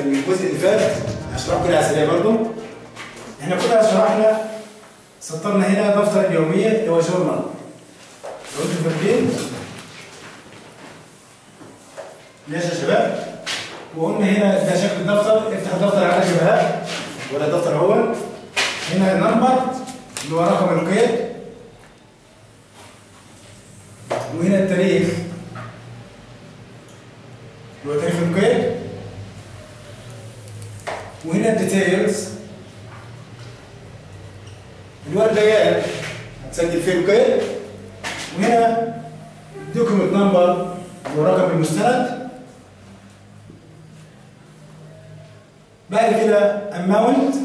الجزء اللي فات هشرحه كده على السريع برضه احنا كنا شرحنا سطرنا هنا دفتر اليوميه اللي هو جورنال لو انتم فاكرين ماشي يا شباب وقلنا هنا ده شكل الدفتر افتح الدفتر على جبهات ولا الدفتر هو هنا النمبر اللي هو رقم القيد وهنا التاريخ اللي هو تاريخ القيد وهنا الديتيلز اللي هو البيان هتسجل فيه القيد وهنا دوكيمنت نمبر اللي هو رقم المستند بعد كده amount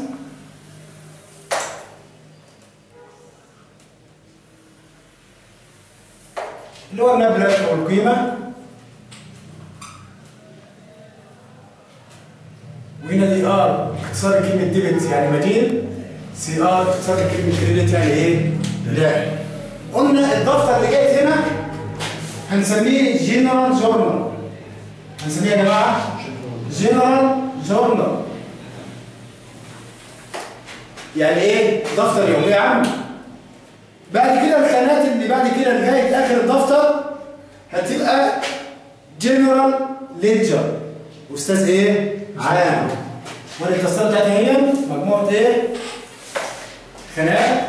اللي هو المبلغ او القيمه وهنا دي ار اختصار كلمه ديبت يعني مدين سي ار اختصار كلمه كريدت يعني ايه؟ لا قلنا الدفتر اللي جاي هنا هنسميه جنرال جورنال هنسميه يا جماعه جنرال جورنال يعني ايه دفتر يومي عام بعد كده الخانات اللي بعد كده لغايه اخر الدفتر هتبقى جنرال ليدجر استاذ ايه عام والاتصال بتاعتها هي مجموعه ايه خانات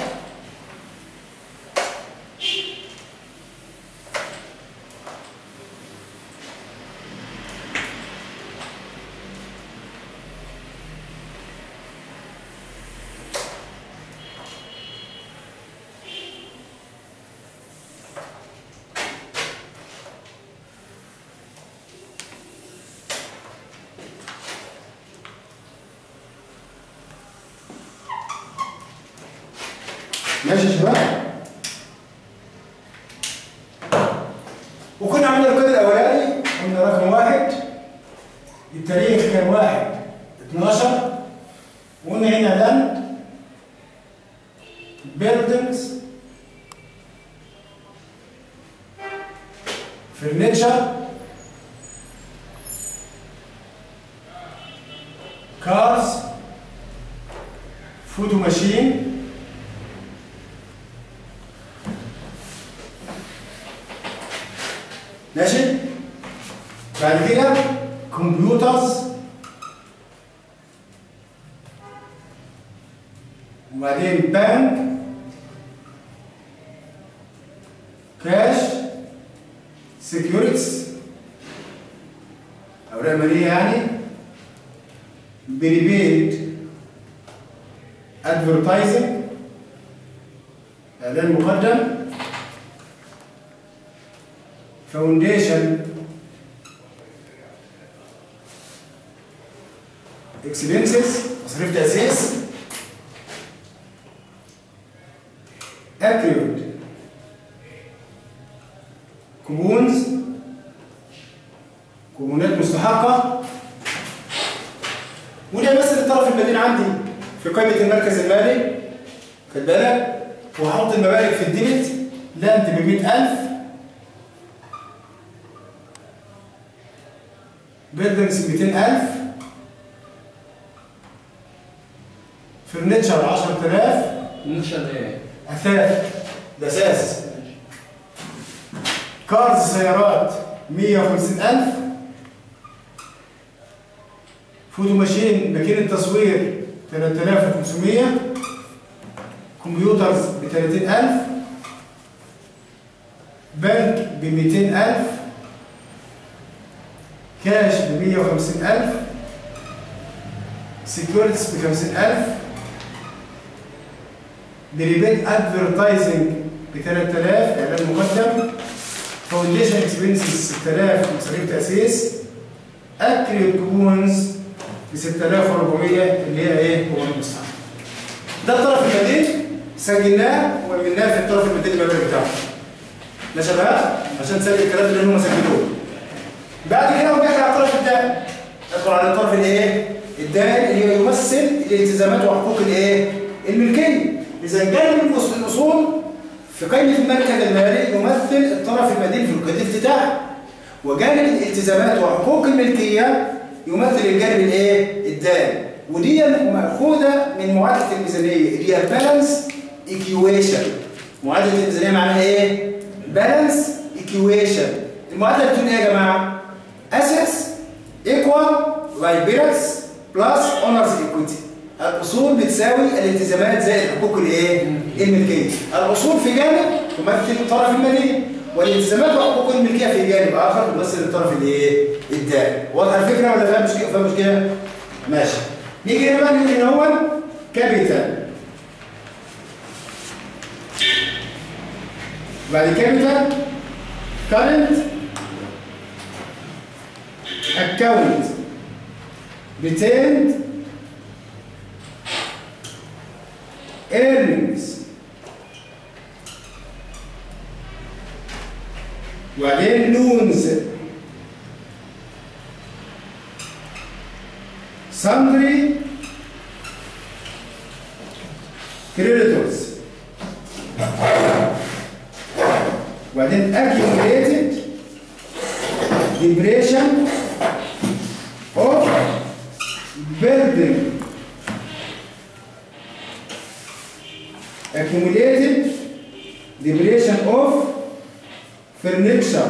ماشي يا شباب وكنا عملنا القيد الاولاني قلنا رقم واحد التاريخ كان واحد 12 وقلنا هنا لاند بيلدنجز فرنتشر كارز فوتو ماشين ماشي بعد كده كمبيوترز وبعدين بنك كاش سكيورتيز اوراق ماليه يعني بريبيد ادفرتايزنج اعلان مقدم فاونديشن اكسبنسز مصاريف تاسيس اكريود كوبونز كوبونات مستحقه وده مثل الطرف المدين عندي في قائمه المركز المالي خد بالك وهحط المبالغ في الديبت لاند ب 100000 بيلدنجز 200000 فرنتشر 10000 نشر ايه؟ اثاث الاساس كارز سيارات 150000 فوتو ماشين ماكينة تصوير 3500 كمبيوترز ب 30000 بنك ب 200000 كاش ب 150000 سكيورتيز ب 50000 بريبيد ادفرتايزنج ب 3000 اعلان مقدم فاونديشن اكسبنسز 6000 مصاريف تاسيس اكريد كوبونز ب 6400 اللي هي ايه هو المستعمل ده الطرف المدين سجلناه وعملناه في الطرف المدين المبلغ بتاعه ده شباب عشان تسجل الكلام اللي هم سجلوه بعد كده هو داخل على الطرف الدائم ادخل على الطرف الايه الدائم اللي يمثل الالتزامات وحقوق الايه الملكيه اذا جانب الاصول في قائمه المركز المالي يمثل الطرف المدين في القيد الافتتاحي وجانب الالتزامات وحقوق الملكيه يمثل الجانب الايه الدائم ودي مأخوذة من معادلة الميزانية اللي هي بالانس ايكويشن معادلة الميزانية معناها ايه؟ بالانس ايكويشن المعادلة بتقول ايه يا جماعة؟ اسس ايكوال لايبيلتس بلس اونرز ايكويتي الاصول بتساوي الالتزامات زائد حقوق الايه؟ الملكية الاصول في جانب تمثل الطرف المالي والالتزامات وحقوق الملكية في جانب اخر تمثل الطرف الايه؟ الدائم واضحة الفكرة ولا فاهم مشكلة فاهم مشكلة؟ ماشي نيجي هنا بقى نقول ان هو كابيتال بعد كابيتال current account retained earnings وبعدين loans sundry creditors وبعدين accumulated depression of building accumulated depression of furniture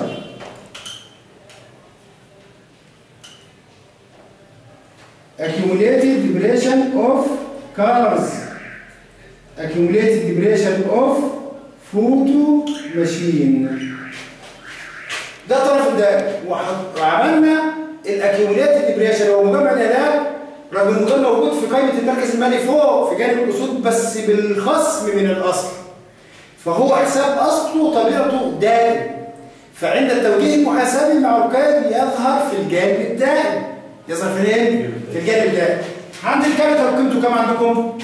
accumulated depression of cars accumulated depression of photo machine ده طرف ده وعملنا الاكيوميليتد ديبريشن هو مجمع الاداء رغم انه كان موجود في قائمه المركز المالي فوق في جانب الاصول بس بالخصم من الاصل فهو حساب اصله طبيعته دائم فعند التوجيه المحاسبي مع الكاد يظهر في الجانب الدائم يظهر فين؟ في الجانب الدائم عند الكابيتال قيمته كام عندكم؟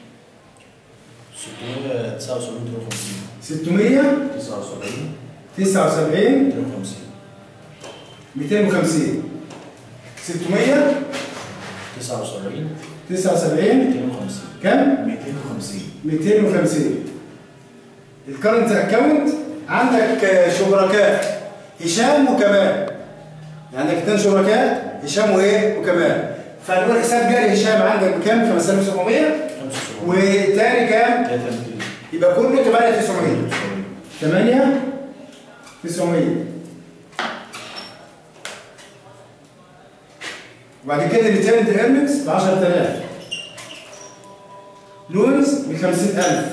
679 600 79 79 250 250 600 79 79 250 كم؟ 250 250 الكرنت اكونت عندك شركاء هشام وكمال عندك اثنين شركاء هشام وايه وكمال فنقول حساب جاري هشام عندك بكام 5700 75 والتاني كام 300 يبقى كله 8900 8 900 وبعد كده ريتيرند ايرنكس ب 10000 لونز ب 50000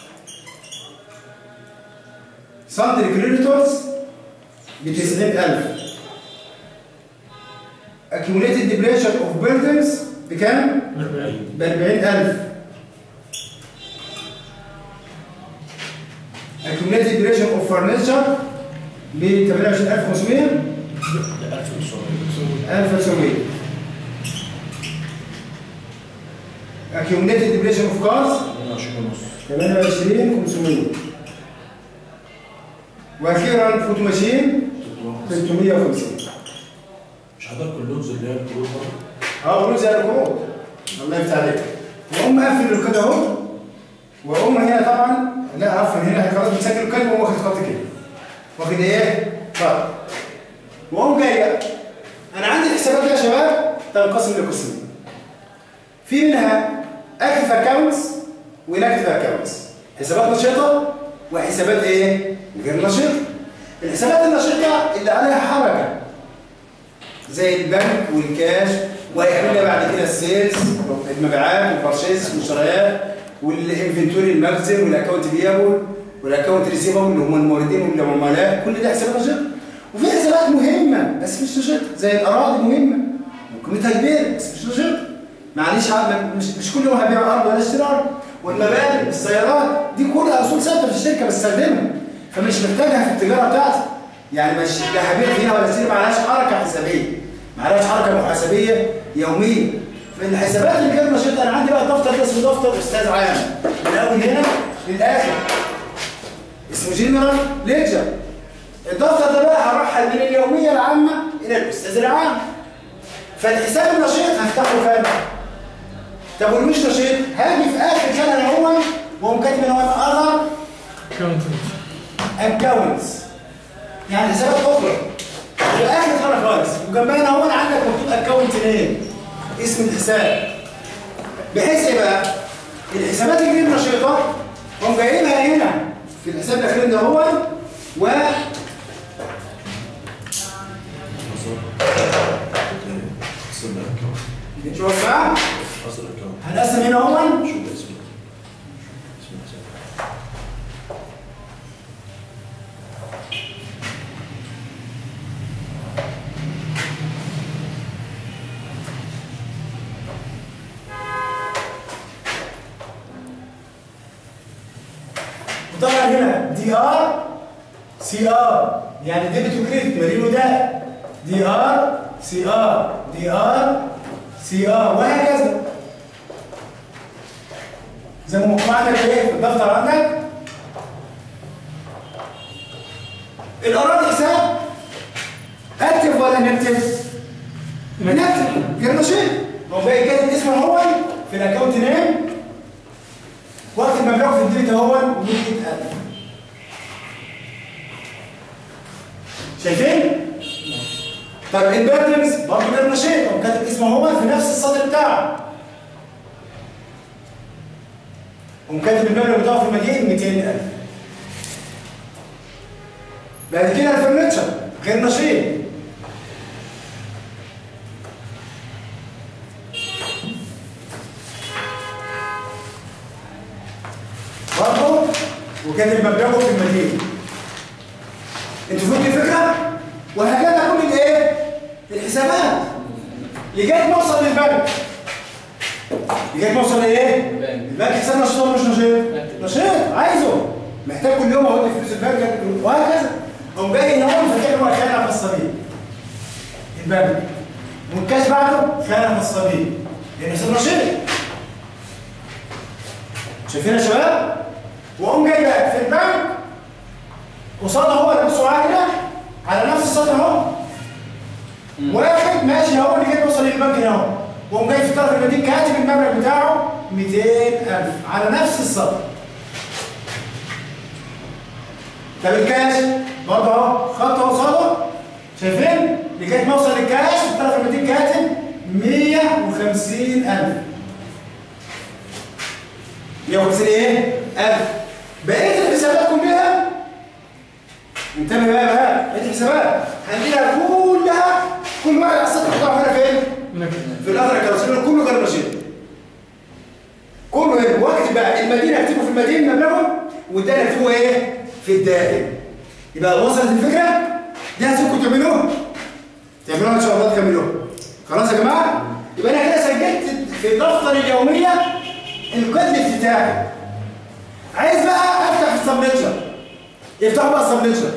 ساندري كريديتورز ب 90000 accumulated depreciation of buildings بكام؟ ب 40000 accumulated depreciation of furniture ب 28500 1900 1900 accumulated depreciation of cars 22 ونص 28500 واخيرا فوتو ماشين 350 مش حضرتك اللوز اللي هي الكروت برضه اه قولوا زي القروض الله يفتح عليك واقوم قافل كده اهو واقوم هنا طبعا لا اقفل هنا خلاص بتسجل الكلمه واخد خط كده واخد ايه؟ خط واقوم جاي بقى. انا عندي الحسابات دي يا شباب تنقسم لقسمين في منها اكتف اكونتس ونكتف اكونتس حسابات نشيطه وحسابات ايه؟ غير نشيطه الحسابات النشيطه اللي عليها حركه زي البنك والكاش وهيعمل بعد كده السيلز المبيعات والبرشيز والمشتريات والانفنتوري المخزن والاكونت بيابل والاكونت ريسيفبل اللي هم الموردين والعملاء كل ده حسابات نشيطه وفي حسابات مهمه بس مش نشيطه زي الاراضي مهمه وقيمتها كبيره بس مش نشيطه معلش عم- مش مش كل يوم هبيع ارض ولا اشتري ارض والمباني السيارات دي كلها اصول ثابته في الشركه بستخدمها فمش محتاجها في التجاره بتاعتي يعني مش لا هبيع فيها ولا اشتري معلهاش حركه حسابيه معلهاش حركه محاسبيه يوميه في الحسابات اللي غير نشيطه انا عندي بقى دفتر ده اسمه دفتر استاذ عام من اول هنا للاخر اسمه جنرال ليجر الدفتر ده بقى هرحل من اليوميه العامه الى الاستاذ العام فالحساب النشيط هفتحه فين؟ طب والمش نشيط هاجي في اخر سنه انا هو واقوم كاتب ان هو اذر اكونتس يعني حسابات اخرى في اخر سنه خالص وكمان هو عندك مكتوب اكونت نيم اسم الحساب بحيث ايه بقى الحسابات اللي غير نشيطه هم جايبها هنا في الحساب الاخير ده هو و حصل الاكونت شوف بقى حصل الاكونت هنقسم هنا هو شو اسمه اسم الحساب وطبعا هنا دي ار سي ار يعني ديبت وكريدت مرينو ده دي ار سي ار دي ار سي ار وهكذا زي ما مكتوب عندك ايه في الدفتر عندك الاراضي حساب اكتف ولا نكتف؟ نكتف غير نشيط هو باقي كاتب اسمه هو في الاكونت نيم وقت المبلغ في الديت هو 100000 شايفين؟ طب الباترنز برضه غير نشيط هو كاتب اسمه هو في نفس السطر بتاعه قوم كاتب المبلغ بتاعه في المدين 200000 بعد كده الفرنتشر غير نشيط برضه وكاتب مبلغه في المدينه انتوا فهمتوا الفكره؟ وهكذا كل الايه؟ الحسابات لغايه ما اوصل للبنك لغايه ما اوصل لايه؟ البنك حساب نشيط ولا مش نشيط؟ نشيط عايزه محتاج كل يوم اودي فلوس البنك وهكذا قوم جاي هنا هو فاكر هو خانه خاصه بيه البنك والكاش بعده خانه خاصه بيه لان حساب نشيط شايفين يا شباب؟ واقوم جاي بقى في البنك قصاده هو نفسه كده على نفس السطر اهو واحد ماشي اهو اللي جاي يوصل للبنك هنا اهو واقوم جاي في الطرف المدين كاتب المبلغ بتاعه 200000 على نفس السطر طب الكاش برضه اهو خط قصاده شايفين؟ لغايه ما اوصل للكاش في الطرف المدين كاتب 150000 150 ايه؟ 1000 بقيه الحسابات كلها انتبه بقى بقى بقيه الحسابات هنجيلها كلها كل واحد على السطح بتاعه هنا فين؟ في الأثر الكراسيون كله غير نشيط كله هنا واكتب بقى المدينه اكتبه في المدينه مبلغه والدائره اكتبه ايه؟ في الدائره يبقى وصلت الفكره؟ دي هتسيبكم تعملوها تعملوها ان شاء الله تكملوها خلاص يا جماعه؟ يبقى انا كده سجلت في دفتر اليوميه الكود الافتتاحي عايز بقى افتح السبليتشر افتحوا بقى السبليتشر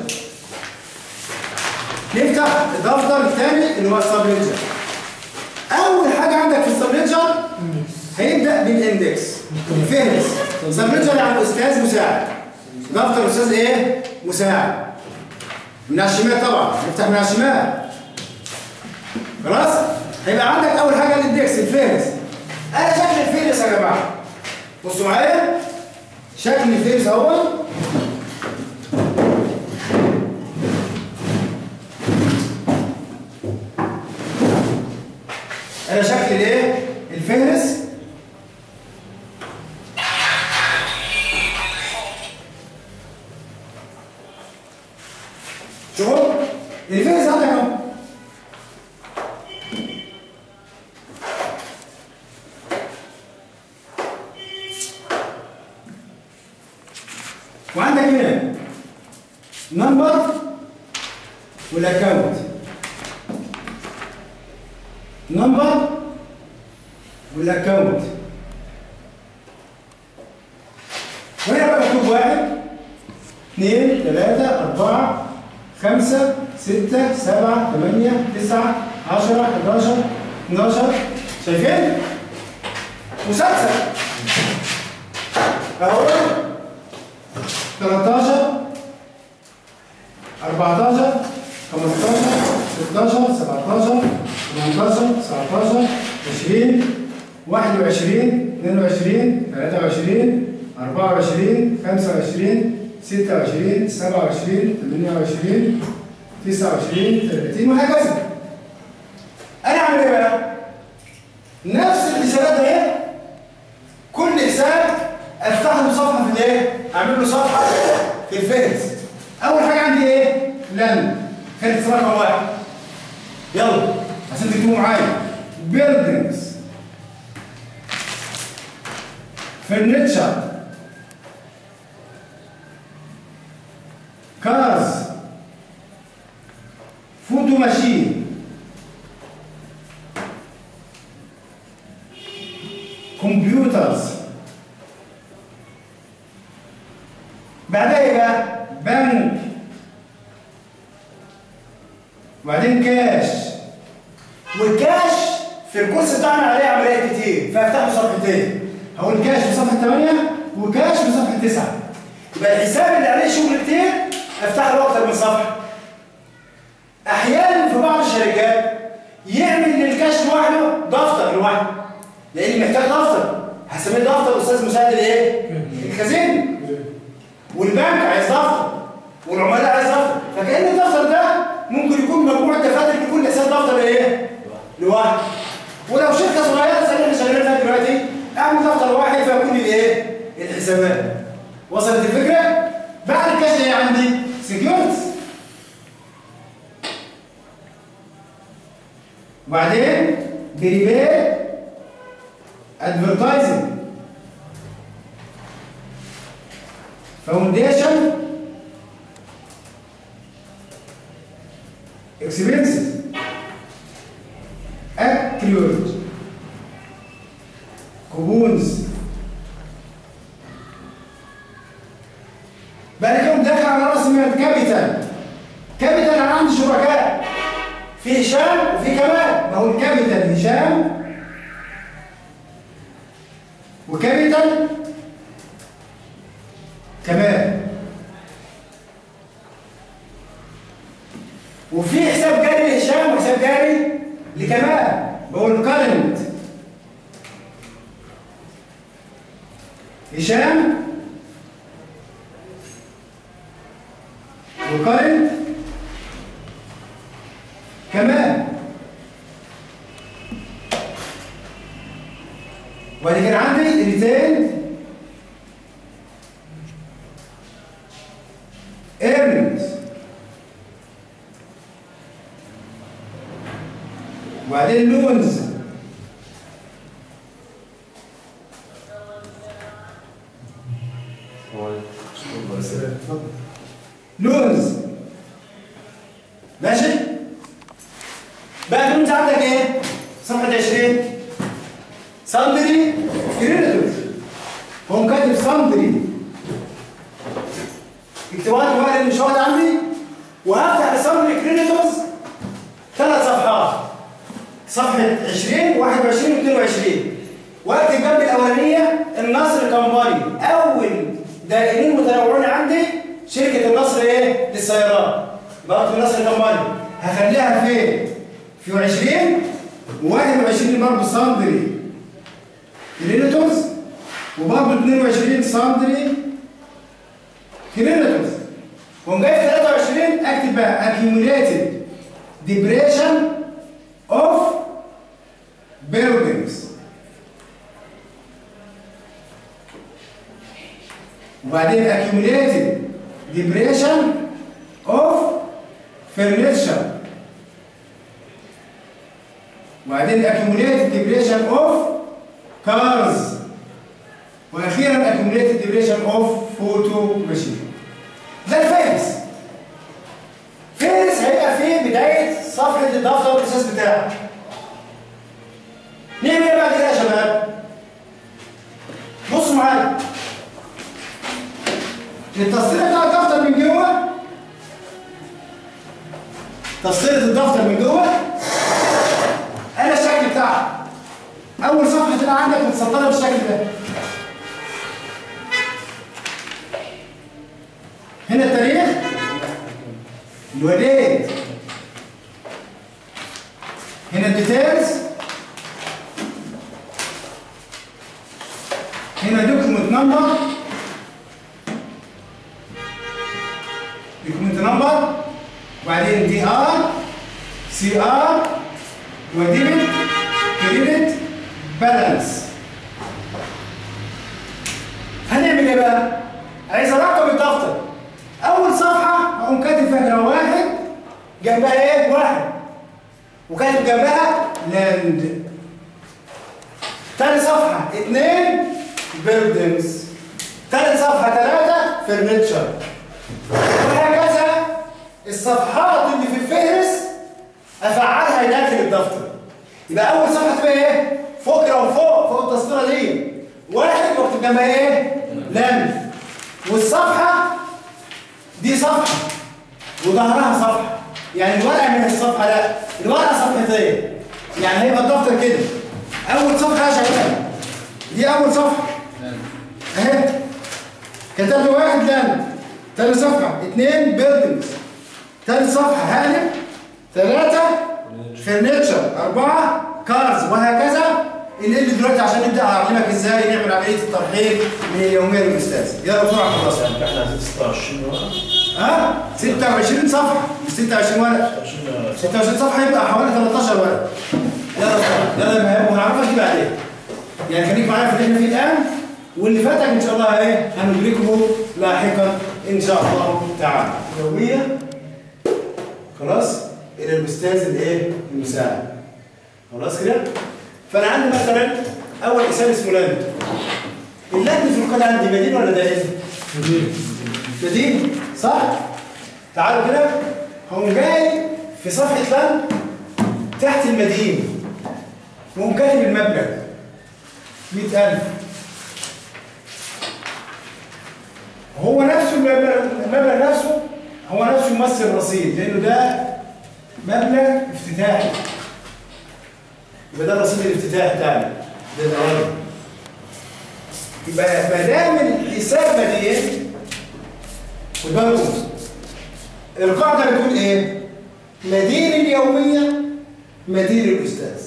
نفتح الدفتر الثاني اللي هو السبليتشر اول حاجه عندك في السبليتشر هيبدا بالاندكس الفهرس سبليتشر يعني استاذ مساعد دفتر استاذ ايه مساعد من على الشمال طبعا نفتح من على الشمال خلاص هيبقى عندك اول حاجه الاندكس الفهرس انا شكل الفهرس يا جماعه بصوا معايا شكل الفهرس اهو انا شكل الايه الفهرس شوفوا الفهرس عندك اهو وعندك هنا نمبر والاكونت نمبر والاكونت وهنا بقى مكتوب واحد اثنين ثلاثة أربعة خمسة ستة سبعة ثمانية تسعة عشرة 11 12 شايفين؟ مسلسل أهو 13 14 15 16 17 18 19 20 21 22 23 24 25 26 27 28 29 30 وهكذا اعمل ايه بقى؟ نفس الحسابات دي كل حساب افتح له صفحه في الايه؟ اعمل له صفحه في الفهرس اول حاجه عندي ايه؟ لن كانت رقم واحد يلا عشان تكتبوا معايا buildings furniture cars photo machine computers بعدها ايه بقى؟ بنك وبعدين كاش والكاش في الكورس بتاعنا عليه عمليات كتير فافتحوا صفحتين هقول كاش في صفحه 8 وكاش في صفحه 9 يبقى الحساب اللي عليه شغل كتير افتح له اكتر من صفحه احيانا في بعض الشركات يعمل للكاش لوحده دفتر لوحده لان محتاج دفتر هسميه دفتر استاذ مساعد الايه؟ الخزين والبنك عايز دفتر والعملاء عايز دفتر فكأن الدفتر ده ممكن يكون مجموعة دفاتر لكل حساب دفتر ايه؟ لوحده ولو شركة صغيرة زي اللي احنا شغالين فيها دلوقتي اعمل دفتر واحد فيها كل الايه؟ الحسابات وصلت الفكرة؟ بعد الكاش ايه عندي؟ سكيورتي وبعدين بريبير ادفرتايزنج فاونديشن اكسبنسز اكريوت كوبونز بعد كده داخل على راس المال كابيتال كابيتال انا عندي شركاء في هشام وفي كمال ما هو الكابيتال هشام وكابيتال كمال وفي حساب جاري لهشام وحساب جاري لكمال بقول كارنت هشام وكارنت كمال وبعد كده عندي ريتيند earnings وبعدين لونز لونز ماشي بقى لونز عندك ايه صفحه 20 ساندري كريديتور هو كاتب ساندري اكتبات بقى اللي مش واخد عندي وهفتح لساندري كريديتورز ثلاث صفحات صفحه 20 21 22 واكتب جنب الاولانيه النصر كمباني اول دائرين متنوعين عندي شركه النصر ايه للسيارات بكتب النصر كمباني هخليها فين في 20 و21 برضه ساندري كريديتورز وبرضه 22 ساندري كريديتورز وقوم جاي في 23 اكتب بقى accumulated depression of buildings وبعدين accumulated depression of furniture وبعدين accumulated depression of cars واخيرا accumulated depression of photo machine ده الفارس فارس هيبقى في بدايه صفحه الدفتر الاساس بتاعك نعمل ايه بعد كده يا شباب بصوا معايا التصوير بتاع الدفتر من جوه تصوير الدفتر من جوه انا الشكل بتاعها اول صفحه تبقى عندك متسطره بالشكل ده هنا التاريخ الوديت هنا الديتيلز هنا دوكيمنت نمبر دوكيمنت نمبر وبعدين دي ار سي ار وديبت كريدت بالانس هنعمل ايه بقى؟ عايز ارقم الدفتر اول صفحه اقوم كاتب فيها جنب واحد جنبها ايه؟ واحد وكاتب جنبها لاند تاني صفحه اثنين بيلدنجز تالت صفحه ثلاثه فرنتشر وهكذا الصفحات اللي في الفهرس افعلها داخل الدفتر يبقى اول صفحه تبقى ايه فوق كده وفوق فوق التذكره دي واحد واكتب جنبها ايه لام والصفحه دي صفحه وظهرها صفحه يعني الورقه من الصفحه لا الورقه صفحتين يعني هيبقى الدفتر كده اول صفحه يا شباب دي اول صفحه اهي كتبت واحد لام تاني صفحه اثنين بيلدنجز تالت صفحه هانم ثلاثه فرنتشر أربعة كارز وهكذا اللي اللي دلوقتي عشان نبدأ أعلمك إزاي نعمل عملية الترحيل من اليومية للأستاذ يلا بسرعة خلاص يعني احنا عايزين 26 ورقه ها 26 صفحة مش 26 ورقة 26 26 صفحة يبقى حوالي 13 ورقة يلا بسرعة يلا ما وهنعرفك دي بعدين يعني خليك معايا في اللي احنا فيه الآن واللي فاتك إن شاء الله إيه هندركه لاحقا إن شاء الله تعالى يومية خلاص إلى الأستاذ الإيه المساعد خلاص كده فأنا عندي مثلا أول حساب اسمه لاند اللاند في القاعدة عندي بديل ولا دائم؟ بديل صح؟ تعالوا كده هقوم جاي في صفحة لاند تحت المدين وقوم كاتب المبلغ 100000 هو نفسه المبلغ المبلغ نفسه هو نفسه يمثل رصيد لأنه ده مبلغ افتتاحي يبقى ده الرصيد الافتتاحي بتاعنا ده الأراضي يبقى ما دام الحساب مدين خد بالكم القاعدة بتقول إيه؟ مدين اليومية مدين الأستاذ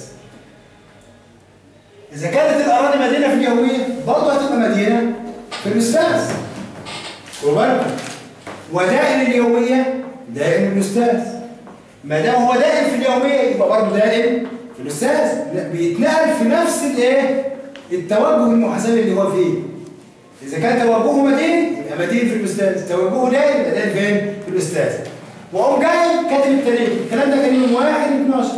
إذا كانت الأراضي مدينة في اليومية برضه هتبقى مدينة في الأستاذ خد بالكم ودائن اليومية دائم الأستاذ ما دام هو دائم في اليومية يبقى برضه دائم في الأستاذ لا بيتنقل في نفس الإيه؟ التوجه المحاسبي اللي هو فيه إذا كان توجهه مدين يبقى مدين في الأستاذ توجهه دائم يبقى دائم فين؟ في الأستاذ وأقوم جاي كاتب التاريخ الكلام ده كان يوم 1 12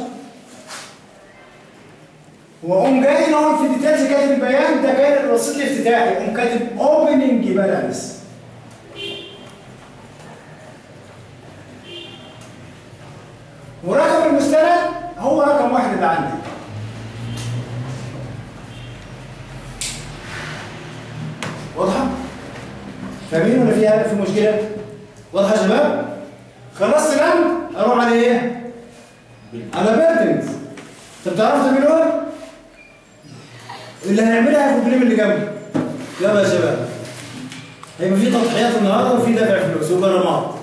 واقوم جاي نقعد في الديتيلز كاتب البيان ده كان الرصيد الافتتاحي اقوم كاتب اوبننج بالانس ورقم المستند هو رقم واحد اللي عندي واضحه فاهمين ولا فيها في مشكله واضحه يا شباب خلصت الان اروح على ايه على بيلدنجز طب تعرفوا تعملوا ايه اللي هنعملها في البريم اللي جنبه يلا يا شباب هيبقى في تضحيات النهارده وفي دفع فلوس وغرامات